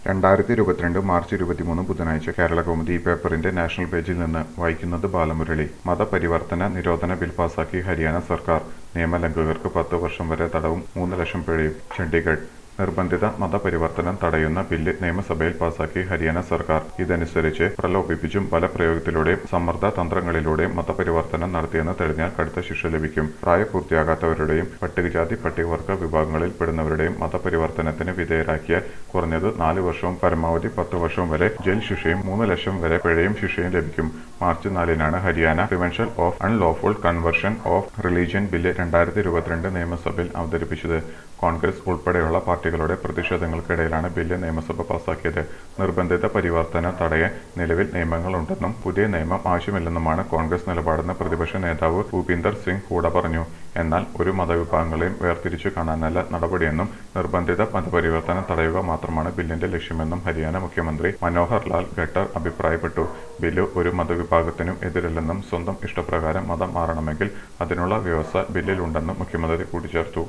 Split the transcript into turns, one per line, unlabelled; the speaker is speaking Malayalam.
രണ്ടായിരത്തി ഇരുപത്തിരണ്ട് മാർച്ച് ഇരുപത്തിമൂന്ന് ബുധനാഴ്ച കേരള കൗമുദി പേപ്പറിന്റെ നാഷണൽ പേജിൽ നിന്ന് വായിക്കുന്നത് ബാലമുരളി മതപരിവർത്തന നിരോധന ബിൽ പാസാക്കി ഹരിയാന സർക്കാർ നിയമലംഘകർക്ക് പത്ത് വർഷം വരെ തടവും മൂന്ന് ലക്ഷം പിഴയും ചണ്ഡീഗഡ് നിർബന്ധിത മതപരിവർത്തനം തടയുന്ന ബില്ല് നിയമസഭയിൽ പാസാക്കി ഹരിയാന സർക്കാർ ഇതനുസരിച്ച് പ്രലോഭിപ്പിച്ചും ബലപ്രയോഗത്തിലൂടെയും സമ്മർദ്ദ തന്ത്രങ്ങളിലൂടെയും മതപരിവർത്തനം നടത്തിയെന്ന് തെളിഞ്ഞാൽ കടുത്ത ശിക്ഷ ലഭിക്കും പ്രായപൂർത്തിയാകാത്തവരുടെയും പട്ടികജാതി പട്ടികവർഗ വിഭാഗങ്ങളിൽ പെടുന്നവരുടെയും മതപരിവർത്തനത്തിന് വിധേയരാക്കിയാൽ കുറഞ്ഞത് നാല് വർഷവും പരമാവധി പത്ത് വർഷവും വരെ ജയിൽ ശിക്ഷയും മൂന്ന് ലക്ഷം വരെ പിഴയും ശിക്ഷയും ലഭിക്കും മാർച്ച് നാലിനാണ് Haryana prevention of unlawful conversion of religion bill രണ്ടായിരത്തി ഇരുപത്തിരണ്ട് നിയമസഭയിൽ അവതരിപ്പിച്ചത് കോൺഗ്രസ് ഉൾപ്പെടെയുള്ള പാർട്ടികളുടെ പ്രതിഷേധങ്ങൾക്കിടയിലാണ് ബില്ല് നിയമസഭ പാസാക്കിയത് നിർബന്ധിത പരിവർത്തനം തടയാൻ നിലവിൽ നിയമങ്ങളുണ്ടെന്നും പുതിയ നിയമം ആവശ്യമില്ലെന്നുമാണ് കോൺഗ്രസ് നിലപാടെന്ന് പ്രതിപക്ഷ നേതാവ് ഭൂപീന്ദർ സിംഗ് ഹൂഡ പറഞ്ഞു എന്നാൽ ഒരു മതവിഭാഗങ്ങളെയും വേർതിരിച്ചു കാണാനല്ല നടപടിയെന്നും നിർബന്ധിത മതപരിവർത്തനം തടയുക മാത്രമാണ് ബില്ലിന്റെ ലക്ഷ്യമെന്നും ഹരിയാന മുഖ്യമന്ത്രി മനോഹർ ലാൽ ഖട്ടർ അഭിപ്രായപ്പെട്ടു ബില്ല് ഒരു മതവിഭാഗത്തിനും എതിരല്ലെന്നും സ്വന്തം ഇഷ്ടപ്രകാരം മതം മാറണമെങ്കിൽ അതിനുള്ള വ്യവസ്ഥ ബില്ലിലുണ്ടെന്നും മുഖ്യമന്ത്രി കൂട്ടിച്ചേർത്തു